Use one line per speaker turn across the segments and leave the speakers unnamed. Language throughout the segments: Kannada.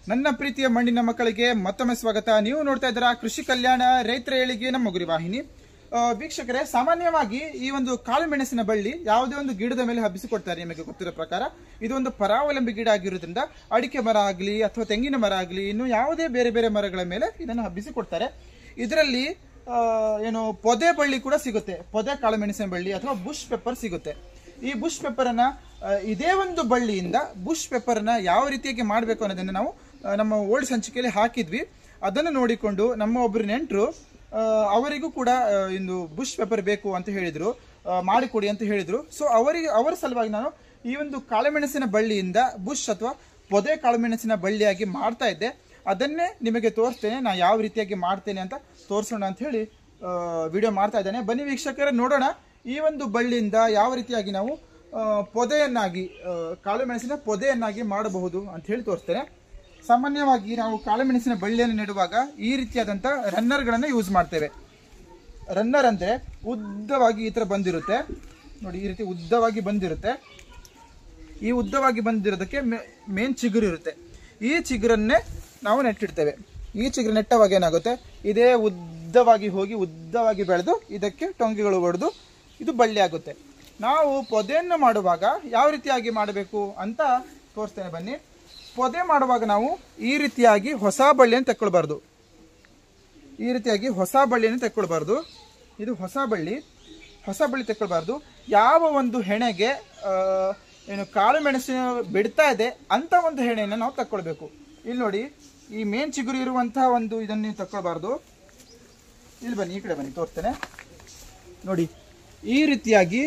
ನನ್ನ ಪ್ರೀತಿಯ ಮಣ್ಣಿನ ಮಕ್ಕಳಿಗೆ ಮತ್ತೊಮ್ಮೆ ಸ್ವಾಗತ ನೀವು ನೋಡ್ತಾ ಇದ್ದೀರಾ ಕೃಷಿ ಕಲ್ಯಾಣ ರೈತರ ಏಳಿಗೆ ನಮ್ಮ ಗುರಿ ವಾಹಿನಿ ಆ, ವೀಕ್ಷಕರೇ ಸಾಮಾನ್ಯವಾಗಿ ಈ ಒಂದು ಕಾಳು ಮೆಣಸಿನ ಬಳ್ಳಿ ಯಾವುದೇ ಒಂದು ಗಿಡದ ಮೇಲೆ ಹಬ್ಬಿಸಿಕೊಡ್ತಾರೆ ನಿಮಗೆ ಗೊತ್ತಿರೋ ಪ್ರಕಾರ ಇದು ಒಂದು ಪರಾವಲಂಬಿ ಗಿಡ ಆಗಿರೋದ್ರಿಂದ ಅಡಿಕೆ ಮರ ಆಗಲಿ ಅಥವಾ ತೆಂಗಿನ ಮರ ಆಗಲಿ ಇನ್ನು ಯಾವುದೇ ಬೇರೆ ಬೇರೆ ಮರಗಳ ಮೇಲೆ ಇದನ್ನು ಹಬ್ಬಿಸಿಕೊಡ್ತಾರೆ ಇದರಲ್ಲಿ ಆ, ಏನು ಪೊದೆ ಬಳ್ಳಿ ಕೂಡ ಸಿಗುತ್ತೆ ಪೊದೆ ಕಾಳು ಮೆಣಸಿನ ಬಳ್ಳಿ ಅಥವಾ ಬುಷ್ ಪೆಪ್ಪರ್ ಸಿಗುತ್ತೆ ಈ ಬುಷ್ ಪೆಪ್ಪರ್ ಅನ್ನ ಆ, ಇದೇ ಒಂದು ಬಳ್ಳಿಯಿಂದ ಬುಷ್ ಪೆಪ್ಪರ್ ಅನ್ನ ಯಾವ ರೀತಿಯಾಗಿ ಮಾಡಬೇಕು ಅನ್ನೋದನ್ನ ನಾವು ಆ, ನಮ್ಮ ಓಲ್ಡ್ ಸಂಚಿಕೆಯಲ್ಲಿ ಹಾಕಿದ್ವಿ ಅದನ್ನು ನೋಡಿಕೊಂಡು ನಮ್ಮ ಒಬ್ಬರು ನೆಂಟರು ಅವರಿಗೂ ಕೂಡ ಆ, ಇಂದು ಬುಷ್ ಪೆಪ್ಪರ್ ಬೇಕು ಅಂತ ಹೇಳಿದ್ರು ಆ, ಮಾಡಿಕೊಡಿ ಅಂತ ಹೇಳಿದ್ರು ಸೊ ಅವರಿಗೆ ಅವರ ಸಲುವಾಗಿ ನಾನು ಈ ಒಂದು ಕಾಳುಮೆಣಸಿನ ಬಳ್ಳಿಯಿಂದ ಬುಷ್ ಅಥವಾ ಪೊದೆ ಕಾಳುಮೆಣಸಿನ ಬಳ್ಳಿಯಾಗಿ ಮಾಡ್ತಾ ಇದ್ದೆ ಅದನ್ನೇ ನಿಮಗೆ ತೋರಿಸ್ತೇನೆ ನಾ ಯಾವ ರೀತಿಯಾಗಿ ಮಾಡ್ತೇನೆ ಅಂತ ತೋರಿಸೋಣ ಅಂತ ಹೇಳಿ ವಿಡಿಯೋ ಮಾಡ್ತಾ ಇದ್ದೇನೆ ಬನ್ನಿ ವೀಕ್ಷಕರೇ ನೋಡೋಣ ಈ ಒಂದು ಬಳ್ಳಿಯಿಂದ ಯಾವ ರೀತಿಯಾಗಿ ನಾವು ಆ, ಪೊದೆಯನ್ನಾಗಿ ಆ, ಕಾಳುಮೆಣಸಿನ ಪೊದೆಯನ್ನಾಗಿ ಮಾಡಬಹುದು ಅಂತ ಹೇಳಿ ತೋರಿಸ್ತೇನೆ ಸಾಮಾನ್ಯವಾಗಿ ನಾವು ಕಾಳುಮೆಣಸಿನ ಬಳ್ಳಿಯನ್ನು ನೆಡುವಾಗ ಈ ರೀತಿಯಾದಂಥ ರನ್ನರ್ಗಳನ್ನು ಯೂಸ್ ಮಾಡ್ತೇವೆ ರನ್ನರ್ ಅಂದ್ರೆ ಉದ್ದವಾಗಿ ಈ ಥರ ಬಂದಿರುತ್ತೆ ನೋಡಿ ಈ ರೀತಿ ಉದ್ದವಾಗಿ ಬಂದಿರುತ್ತೆ ಈ ಉದ್ದವಾಗಿ ಬಂದಿರೋದಕ್ಕೆ ಮೇನ್ ಚಿಗುರು ಇರುತ್ತೆ ಈ ಚಿಗುರನ್ನೇ ನಾವು ನೆಟ್ಟಿಡ್ತೇವೆ ಈ ಚಿಗುರು ನೆಟ್ಟವಾಗ ಏನಾಗುತ್ತೆ ಇದೇ ಉದ್ದವಾಗಿ ಹೋಗಿ ಉದ್ದವಾಗಿ ಬೆಳೆದು ಇದಕ್ಕೆ ಟೊಂಗಿಗಳು ಹೊಡೆದು ಇದು ಬಳ್ಳಿ ಆಗುತ್ತೆ ನಾವು ಪೊದೆಯನ್ನು ಮಾಡುವಾಗ ಯಾವ ರೀತಿಯಾಗಿ ಮಾಡಬೇಕು ಅಂತ ತೋರಿಸ್ತೇನೆ ಬನ್ನಿ ಪೊದೆ ಮಾಡುವಾಗ ನಾವು ಈ ರೀತಿಯಾಗಿ ಹೊಸ ಬಳ್ಳಿಯನ್ನು ತಕ್ಕೊಳ್ಬಾರ್ದು ಈ ರೀತಿಯಾಗಿ ಹೊಸ ಬಳ್ಳಿಯನ್ನು ತೆಕ್ಕೊಳ್ಬಾರ್ದು ಇದು ಹೊಸ ಬಳ್ಳಿ ಹೊಸ ಬಳ್ಳಿ ತೆಕ್ಕೊಳ್ಬಾರ್ದು ಯಾವ ಒಂದು ಹೆಣೆಗೆ ಆ, ಏನು ಕಾಳು ಮೆಣಸಿನ ಬಿಡ್ತಾ ಇದೆ ಅಂತ ಒಂದು ಹೆಣೆಯನ್ನು ನಾವು ತಕ್ಕೊಳ್ಬೇಕು ಇಲ್ಲಿ ನೋಡಿ ಈ ಮೇನ್ ಚಿಗುರು ಇರುವಂತಹ ಒಂದು ಇದನ್ನು ನೀವು ತಕ್ಕೊಳ್ಬಾರ್ದು ಇಲ್ಲಿ ಬನ್ನಿ ಈ ಕಡೆ ಬನ್ನಿ ತೋರಿಸ್ತೇನೆ ನೋಡಿ ಈ ರೀತಿಯಾಗಿ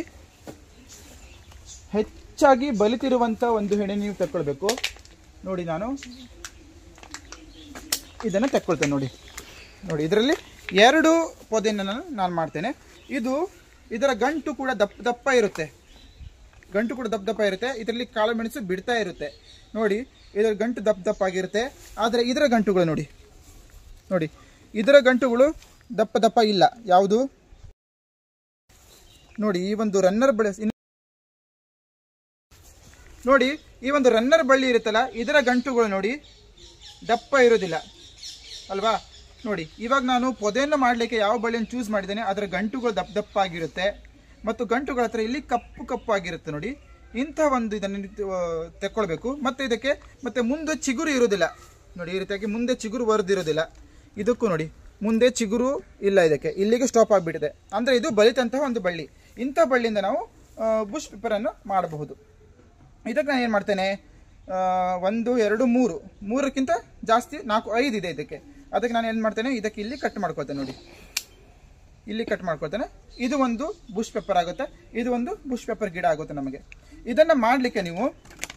ಹೆಚ್ಚಾಗಿ ಬಲಿತಿರುವಂತ ಒಂದು ಹೆಣೆ ನೀವು ತಕ್ಕೊಳ್ಬೇಕು ನೋಡಿ ನಾನು ಇದನ್ನು ತಕ್ಕೊಳ್ತೇನೆ ನೋಡಿ ನೋಡಿ ಇದರಲ್ಲಿ ಎರಡು ಪೊದೆಯನ್ನು ನಾನು ನಾನು ಮಾಡ್ತೇನೆ ಇದು ಇದರ ಗಂಟು ಕೂಡ ದಪ್ಪ ದಪ್ಪ ಇರುತ್ತೆ ಗಂಟು ಕೂಡ ದಪ್ಪ ದಪ್ಪ ಇರುತ್ತೆ ಇದರಲ್ಲಿ ಕಾಳು ಮೆಣಸು ಬಿಡ್ತಾ ಇರುತ್ತೆ ನೋಡಿ ಇದರ ಗಂಟು ದಪ್ಪ ದಪ್ಪ ಆಗಿರುತ್ತೆ ಆದರೆ ಇದರ ಗಂಟುಗಳು ನೋಡಿ ನೋಡಿ ಇದರ ಗಂಟುಗಳು ದಪ್ಪ ದಪ್ಪ ಇಲ್ಲ ಯಾವುದು ನೋಡಿ ಈ ಒಂದು ರನ್ನರ್ ಬೆಳೆಸ್ ನೋಡಿ ಈ ಒಂದು ರನ್ನರ್ ಬಳ್ಳಿ ಇರುತ್ತಲ್ಲ ಇದರ ಗಂಟುಗಳು ನೋಡಿ ದಪ್ಪ ಇರೋದಿಲ್ಲ ಅಲ್ವಾ ನೋಡಿ ಇವಾಗ ನಾನು ಪೊದೆಯನ್ನು ಮಾಡಲಿಕ್ಕೆ ಯಾವ ಬಳ್ಳಿಯನ್ನು ಚೂಸ್ ಮಾಡಿದ್ದೇನೆ ಅದರ ಗಂಟುಗಳು ದಪ್ಪ ದಪ್ಪ ಆಗಿರುತ್ತೆ ಮತ್ತು ಗಂಟುಗಳ ಹತ್ರ ಇಲ್ಲಿ ಕಪ್ಪು ಕಪ್ಪು ಆಗಿರುತ್ತೆ ನೋಡಿ ಇಂಥ ಒಂದು ಇದನ್ನು ನೀವು, ಆ, ತೆಕ್ಕೊಳ್ಬೇಕು ಮತ್ತೆ ಇದಕ್ಕೆ ಮತ್ತೆ ಮುಂದೆ ಚಿಗುರು ಇರೋದಿಲ್ಲ ನೋಡಿ ಈ ರೀತಿಯಾಗಿ ಮುಂದೆ ಚಿಗುರು ಬರೆದಿರೋದಿಲ್ಲ ಇದಕ್ಕೂ ನೋಡಿ ಮುಂದೆ ಚಿಗುರು ಇಲ್ಲ ಇದಕ್ಕೆ ಇಲ್ಲಿಗೆ ಸ್ಟಾಪ್ ಆಗಿಬಿಟ್ಟಿದೆ ಅಂದರೆ ಇದು ಬಲಿತಂತಹ ಒಂದು ಬಳ್ಳಿ ಇಂಥ ಬಳ್ಳಿಯಿಂದ ನಾವು ಬುಷ್ ಪೇಪರನ್ನು ಮಾಡಬಹುದು ಇದಕ್ಕೆ ನಾನು ಏನು ಮಾಡ್ತೇನೆ ಆ, ಒಂದು ಎರಡು ಮೂರು ಮೂರಕ್ಕಿಂತ ಜಾಸ್ತಿ ನಾಲ್ಕು ಐದು ಇದೆ ಇದಕ್ಕೆ ಅದಕ್ಕೆ ನಾನು ಏನು ಮಾಡ್ತೇನೆ ಇದಕ್ಕೆ ಇಲ್ಲಿ ಕಟ್ ಮಾಡ್ಕೊಳ್ತೇನೆ ನೋಡಿ ಇಲ್ಲಿ ಕಟ್ ಮಾಡ್ಕೊಳ್ತೇನೆ ಇದು ಒಂದು ಬುಷ್ ಪೇಪರ್ ಆಗುತ್ತೆ ಇದು ಒಂದು ಬುಷ್ ಪೇಪರ್ ಗಿಡ ಆಗುತ್ತೆ ನಮಗೆ ಇದನ್ನ ಮಾಡಲಿಕ್ಕೆ ನೀವು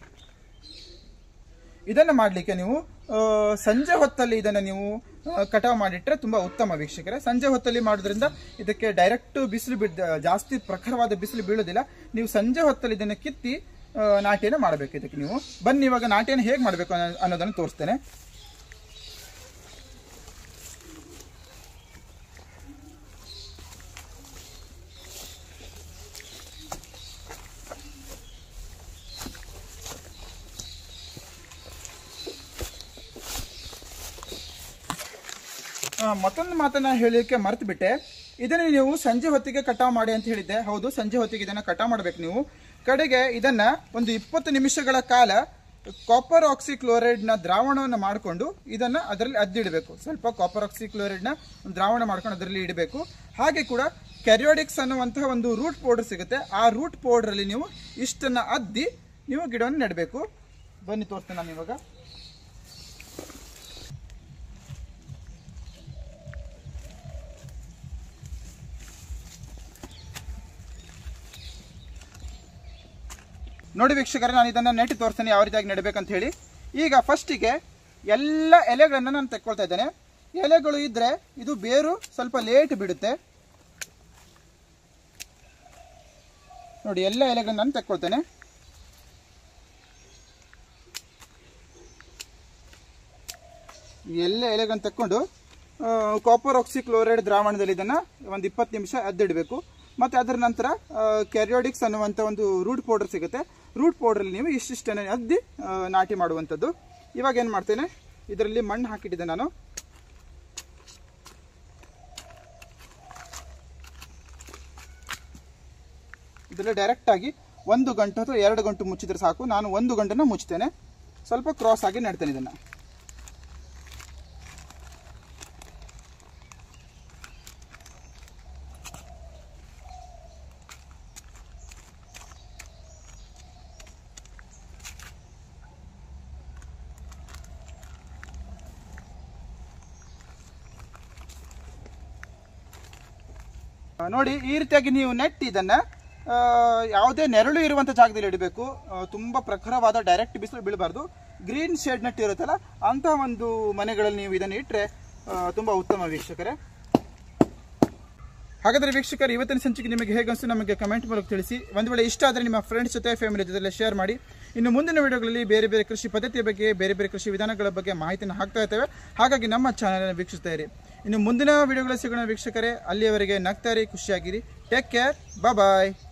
ಇದನ್ನ ಮಾಡಲಿಕ್ಕೆ ನೀವು ಆ, ಸಂಜೆ ಹೊತ್ತಲ್ಲಿ ಇದನ್ನ ನೀವು ಆ, ಕಟಾವು ಮಾಡಿಟ್ರೆ ತುಂಬಾ ಉತ್ತಮ ವೀಕ್ಷಕರೇ ಸಂಜೆ ಹೊತ್ತಲ್ಲಿ ಮಾಡೋದ್ರಿಂದ ಇದಕ್ಕೆ ಡೈರೆಕ್ಟ್ ಬಿಸಿಲು ಬಿದ್ದ ಜಾಸ್ತಿ ಪ್ರಖರವಾದ ಬಿಸಿಲು ಬೀಳೋದಿಲ್ಲ ನೀವು ಸಂಜೆ ಹೊತ್ತಲ್ಲಿ ಇದನ್ನ ಕಿತ್ತಿ ಆ, ನಾಟಿಯನ್ನು ಮಾಡಬೇಕು ಇದಕ್ಕೆ ನೀವು ಬನ್ನಿ ಇವಾಗ ನಾಟಿಯನ್ನು ಹೇಗೆ ಮಾಡಬೇಕು ಅನ್ನೋ- ಅನ್ನೋದನ್ನು ತೋರಿಸ್ತೇನೆ ಆ, ಮತ್ತೊಂದು ಮಾತನ್ನ ಹೇಳಲಿಕ್ಕೆ ಮರೆತು ಬಿಟ್ಟೆ ಇದನ್ನ ನೀವು ಸಂಜೆ ಹೊತ್ತಿಗೆ ಕಟಾವು ಮಾಡಿ ಅಂತ ಹೇಳಿದ್ದೆ ಹೌದು ಸಂಜೆ ಹೊತ್ತಿಗೆ ಇದನ್ನ ಕಟಾವು ಮಾಡಬೇಕು ನೀವು ಕಡೆಗೆ ಇದನ್ನ ಒಂದು ಇಪ್ಪತ್ತು ನಿಮಿಷಗಳ ಕಾಲ ಕಾಪರ್ ಆಕ್ಸಿ ನ ದ್ರಾವಣವನ್ನು ಮಾಡಿಕೊಂಡು ಇದನ್ನ ಅದರಲ್ಲಿ ಅದ್ದಿಡಬೇಕು ಸ್ವಲ್ಪ ಕಾಪರ್ ಆಕ್ಸಿ ನ ಒಂದು ದ್ರಾವಣ ಮಾಡ್ಕೊಂಡು ಅದರಲ್ಲಿ ಇಡಬೇಕು ಹಾಗೆ ಕೂಡ ಕ್ಯಾರಿಯೋಡಿಕ್ಸ್ ಅನ್ನುವಂತಹ ಒಂದು ರೂಟ್ ಪೌಡರ್ ಸಿಗುತ್ತೆ ಆ ರೂಟ್ ಪೌಡರ್ ಅಲ್ಲಿ ನೀವು ಇಷ್ಟನ್ನ ಅದ್ದಿ ನೀವು ಗಿಡವನ್ನು ನೆಡಬೇಕು ಬನ್ನಿ ತೋರಿಸ್ತೇನೆ ನಾನು ಇವಾಗ ನೋಡಿ ವೀಕ್ಷಕರೇ ನಾನು ಇದನ್ನ ನೆಟ್ಟು ತೋರಿಸ್ತೇನೆ ಯಾವ ರೀತಿಯಾಗಿ ನೆಡಬೇಕಂತ ಹೇಳಿ ಈಗ ಫಸ್ಟಿಗೆ ಎಲ್ಲ ಎಲೆಗಳನ್ನು ನಾನು ತೆಕ್ಕೊಳ್ತಾ ಇದ್ದೇನೆ ಎಲೆಗಳು ಇದ್ರೆ ಇದು ಬೇರು ಸ್ವಲ್ಪ ಲೇಟ್ ಬಿಡುತ್ತೆ ನೋಡಿ ಎಲ್ಲ ಎಲೆಗಳನ್ನು ನಾನು ತೆಕ್ಕೊಳ್ತೇನೆ ಈ ಎಲ್ಲ ಎಲೆಗಳನ್ನು ತೆಕ್ಕೊಂಡು ಕಾಪರ್ ಆಕ್ಸಿ ಕ್ಲೋರೈಡ್ ದ್ರಾವಣದಲ್ಲಿ ಇದನ್ನು ಒಂದು ಇಪ್ಪತ್ತು ನಿಮಿಷ ಅದ್ದಿಡಬೇಕು ಮತ್ತು ಅದರ ನಂತರ ಕ್ಯಾರಿಯೋಡಿಕ್ಸ್ ಅನ್ನುವಂಥ ಒಂದು ರೂಟ್ ಪೌಡರ್ ಸಿಗುತ್ತೆ ರೂಟ್ ಪೌಡ್ರಲ್ಲಿ ನೀವು ಇಷ್ಟಿಷ್ಟನ್ನು ಅದ್ದಿ ಆ, ನಾಟಿ ಮಾಡುವಂಥದ್ದು ಇವಾಗ ಏನು ಮಾಡ್ತೇನೆ ಇದರಲ್ಲಿ ಮಣ್ಣು ಹಾಕಿಟ್ಟಿದ್ದೆ ನಾನು ಇದರಲ್ಲಿ ಡೈರೆಕ್ಟ್ ಆಗಿ ಒಂದು ಗಂಟು ಅಥವಾ ಎರಡು ಗಂಟು ಮುಚ್ಚಿದ್ರೆ ಸಾಕು ನಾನು ಒಂದು ಗಂಟನ್ನು ಮುಚ್ತೇನೆ ಸ್ವಲ್ಪ ಕ್ರಾಸ್ ಆಗಿ ನೆಡ್ತೇನೆ ಇದನ್ನು ಆ, ನೋಡಿ ಈ ರೀತಿಯಾಗಿ ನೀವು ನೆಟ್ ಇದನ್ನ ಆ, ಯಾವುದೇ ನೆರಳು ಇರುವಂತ ಜಾಗದಲ್ಲಿ ಇಡಬೇಕು ಆ, ತುಂಬಾ ಪ್ರಖರವಾದ ಡೈರೆಕ್ಟ್ ಬಿಸಿಲು ಬೀಳಬಾರ್ದು ಗ್ರೀನ್ ಶೇಡ್ ನೆಟ್ ಇರುತ್ತಲ್ಲ ಅಂತ ಒಂದು ಮನೆಗಳಲ್ಲಿ ನೀವು ಇದನ್ನು ಇಟ್ಟರೆ ತುಂಬಾ ಉತ್ತಮ ವೀಕ್ಷಕರೇ ಹಾಗಾದ್ರೆ ವೀಕ್ಷಕರು ಇವತ್ತಿನ ಸಂಚಿಕೆ ನಿಮಗೆ ಹೇಗೆ ಅನಿಸ್ತು ನಮಗೆ ಕಮೆಂಟ್ ಮೂಲಕ ತಿಳಿಸಿ ಒಂದು ವೇಳೆ ಇಷ್ಟ ಆದರೆ ನಿಮ್ಮ ಫ್ರೆಂಡ್ಸ್ ಜೊತೆ ಫ್ಯಾಮಿಲಿ ಜೊತೆ ಶೇರ್ ಮಾಡಿ ಇನ್ನು ಮುಂದಿನ ವಿಡಿಯೋಗಳಲ್ಲಿ ಬೇರೆ ಬೇರೆ ಕೃಷಿ ಪದ್ಧತಿಯ ಬಗ್ಗೆ ಬೇರೆ ಬೇರೆ ಕೃಷಿ ವಿಧಾನಗಳ ಬಗ್ಗೆ ಮಾಹಿತಿಯನ್ನು ಹಾಕ್ತಾ ಇರ್ತೇವೆ ಹಾಗಾಗಿ ನಮ್ಮ ಚಾನಲ್ ವೀಕ್ಷಿಸ್ತಾ ಇರಿ ಇನ್ನು ಮುಂದಿನ ವಿಡಿಯೋಗಳ ಸಿಗೋಣ ವೀಕ್ಷಕರೇ ಅಲ್ಲಿಯವರೆಗೆ ನಗ್ತಾ ಇರಿ ಖುಷಿಯಾಗಿರಿ ಟೇಕ್ ಕೇರ್ ಬಾಯ್